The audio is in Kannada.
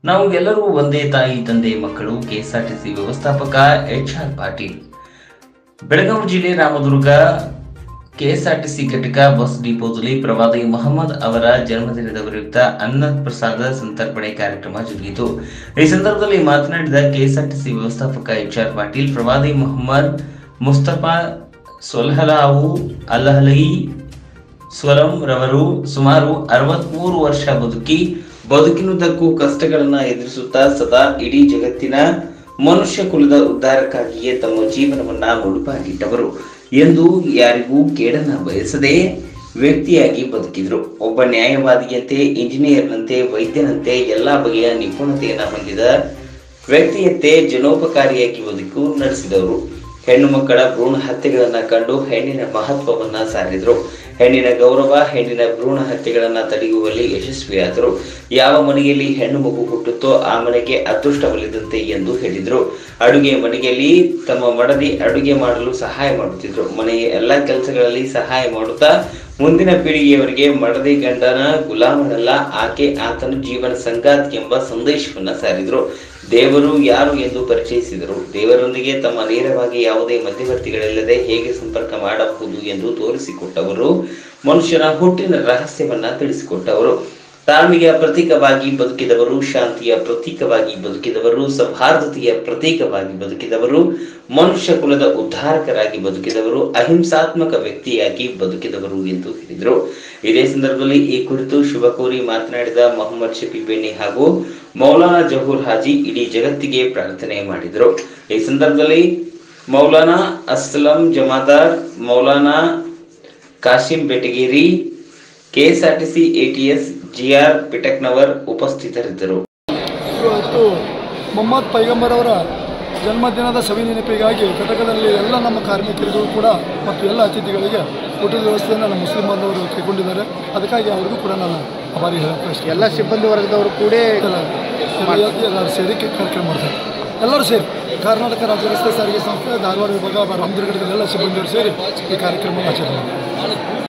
ನಾವು ಎಲ್ಲರೂ ಒಂದೇ ತಾಯಿ ತಂದೆ ಮಕ್ಕಳು ಕೆಎಸ್ಆರ್ಟಿಸಿ ವ್ಯವಸ್ಥಾಪಕ ಎಚ್ ಆರ್ ಪಾಟೀಲ್ ಬೆಳಗಾವಿ ಜಿಲ್ಲೆ ರಾಮದುರ್ಗ ಕೆಎಸ್ಆರ್ಟಿಸಿ ಘಟಕ ಬಸ್ ಡಿಪೋದಲ್ಲಿ ಪ್ರವಾದಿ ಮೊಹಮ್ಮದ್ ಅವರ ಜನ್ಮದಿನದ ಪ್ರಯುಕ್ತ ಅನ್ನ ಪ್ರಸಾದ ಸಂತರ್ಪಣೆ ಕಾರ್ಯಕ್ರಮ ಜರುಗಿತು ಈ ಸಂದರ್ಭದಲ್ಲಿ ಮಾತನಾಡಿದ ಕೆಎಸ್ಆರ್ಟಿಸಿ ವ್ಯವಸ್ಥಾಪಕ ಎಚ್ ಆರ್ ಪಾಟೀಲ್ ಪ್ರವಾದಿ ಮೊಹಮ್ಮದ್ ಮುಸ್ತಫಾ ಸೊಲ್ಹಲಾವು ಅಲ್ಲಹಲೈ ಸ್ವರಂ ರವರು ಸುಮಾರು ಅರವತ್ಮೂರು ವರ್ಷ ಬದುಕಿ ಬದುಕಿನುದ್ದಕ್ಕೂ ಕಷ್ಟಗಳನ್ನ ಎದುರಿಸುತ್ತಾ ಸದಾ ಇಡೀ ಜಗತ್ತಿನ ಮನುಷ್ಯ ಕುಲದ ಉದ್ಧಾರಕ್ಕಾಗಿಯೇ ತಮ್ಮ ಜೀವನವನ್ನ ಮುಡುಪಾಗಿಟ್ಟವರು ಎಂದು ಯಾರಿಗೂ ಕೇಡನ್ನ ಬಯಸದೆ ವ್ಯಕ್ತಿಯಾಗಿ ಬದುಕಿದ್ರು ಒಬ್ಬ ನ್ಯಾಯವಾದಿಯಂತೆ ಇಂಜಿನಿಯರ್ನಂತೆ ವೈದ್ಯನಂತೆ ಎಲ್ಲಾ ಬಗೆಯ ನಿಪುಣತೆಯನ್ನ ಹೊಂದಿದ ವ್ಯಕ್ತಿಯಂತೆ ಜನೋಪಕಾರಿಯಾಗಿ ಬದುಕು ನಡೆಸಿದವರು ಹೆಣ್ಣು ಮಕ್ಕಳ ಭ್ರೂಣ ಹತ್ಯೆಗಳನ್ನ ಕಂಡು ಹೆಣ್ಣಿನ ಮಹತ್ವವನ್ನ ಸಾರಿದ್ರು ಹೆಣ್ಣಿನ ಗೌರವ ಹೆಣ್ಣಿನ ಭ್ರೂಣ ಹತ್ಯೆಗಳನ್ನ ತಡೆಯುವಲ್ಲಿ ಯಶಸ್ವಿಯಾದರು ಯಾವ ಮನೆಯಲ್ಲಿ ಹೆಣ್ಣು ಮಗು ಹುಟ್ಟುತ್ತೋ ಆ ಮನೆಗೆ ಅದೃಷ್ಟ ಒಲಿದಂತೆ ಎಂದು ಹೇಳಿದ್ರು ಅಡುಗೆ ಮನೆಯಲ್ಲಿ ತಮ್ಮ ಮಡದಿ ಅಡುಗೆ ಮಾಡಲು ಸಹಾಯ ಮಾಡುತ್ತಿದ್ರು ಮನೆಯ ಎಲ್ಲಾ ಕೆಲಸಗಳಲ್ಲಿ ಸಹಾಯ ಮಾಡುತ್ತಾ ಮುಂದಿನ ಪೀಳಿಗೆಯವರಿಗೆ ಮಡದಿ ಗಂಡನ ಗುಲಾಮನಲ್ಲ ಆಕೆ ಆತನ ಜೀವನ ಸಂಗಾತಿ ಎಂಬ ಸಂದೇಶವನ್ನ ಸಾರಿದ್ರು ದೇವರು ಯಾರು ಎಂದು ಪರಿಚಯಿಸಿದರು ದೇವರೊಂದಿಗೆ ತಮ್ಮ ನೇರವಾಗಿ ಯಾವುದೇ ಮಧ್ಯವರ್ತಿಗಳಿಲ್ಲದೆ ಹೇಗೆ ಸಂಪರ್ಕ ಮಾಡಬಹುದು ಎಂದು ತೋರಿಸಿಕೊಟ್ಟವರು ಮನುಷ್ಯನ ಹುಟ್ಟಿನ ರಹಸ್ಯವನ್ನ ತಿಳಿಸಿಕೊಟ್ಟವರು ತಾಳ್ಮೆಯ ಪ್ರತೀಕವಾಗಿ ಬದುಕಿದವರು ಶಾಂತಿಯ ಪ್ರತೀಕವಾಗಿ ಬದುಕಿದವರು ಸೌಹಾರ್ದತೆಯ ಪ್ರತೀಕವಾಗಿ ಬದುಕಿದವರು ಮನುಷ್ಯ ಕುಲದ ಉದ್ಧಾರಕರಾಗಿ ಬದುಕಿದವರು ಅಹಿಂಸಾತ್ಮಕ ವ್ಯಕ್ತಿಯಾಗಿ ಬದುಕಿದವರು ಎಂದು ಹೇಳಿದರು ಇದೇ ಸಂದರ್ಭದಲ್ಲಿ ಈ ಕುರಿತು ಶುಭ ಕೋರಿ ಮಾತನಾಡಿದ ಮೊಹಮ್ಮದ್ ಶಫಿ ಬೆಣ್ಣಿ ಹಾಗೂ ಮೌಲಾನಾ ಜಹೂರ್ ಹಾಜಿ ಇಡೀ ಜಗತ್ತಿಗೆ ಪ್ರಾರ್ಥನೆ ಮಾಡಿದರು ಈ ಸಂದರ್ಭದಲ್ಲಿ Maulana Aslam Jamadar Maulana Kashim Betageri KSRTC ATS GR Pitaknavar ಉಪಸ್ಥಿತರಿದ್ದರು ಇವತ್ತು ಮೊಹಮ್ಮದ್ ಪೈಗಂಬರ್ ಅವರ ಜನ್ಮದಿನದ ಸವಿ ನೆನಪಿಗಾಗಿ ಘಟಕದಲ್ಲಿ ಎಲ್ಲ ನಮ್ಮ ಕಾರ್ಮಿಕರಿಗೂ ಕೂಡ ಮತ್ತು ಎಲ್ಲ ಅತಿಥಿಗಳಿಗೆ ಊಟದ ವ್ಯವಸ್ಥೆಯನ್ನು ನಮ್ಮ ಮುಸ್ಲಿಂ ಬಾಂಧವರು ಕೈಗೊಂಡಿದ್ದಾರೆ ಅದಕ್ಕಾಗಿ ಅವರಿಗೂ ಕೂಡ ನಾನು ಅಭಾರಿ ಹೇಳಕ್ಕೆ ಇಷ್ಟ ಎಲ್ಲ ಸಿಬ್ಬಂದಿ ವರ್ಗದವರು ಕೂಡಿ ಎಲ್ಲ ಎಲ್ಲ- ಎಲ್ಲರೂ ಸೇರಿ ಕಾರ್ಯಕ್ರಮ ಮಾಡ್ತಾರೆ ಎಲ್ಲರೂ ಸೇರಿ ಕರ್ನಾಟಕ ರಾಜ್ಯ ರಸ್ತೆ ಸಾರಿಗೆ ಸಂಸ್ಥೆ ಧಾರವಾಡ ವಿಭಾಗ ರಾಮದುರ್ಗದ ಎಲ್ಲ ಸಿಬ್ಬಂದಿಯವರು ಸೇರಿ ಈ ಕಾರ್ಯಕ್ರಮ ಆಚರಣೆ ಮಾಡ್ತಾರೆ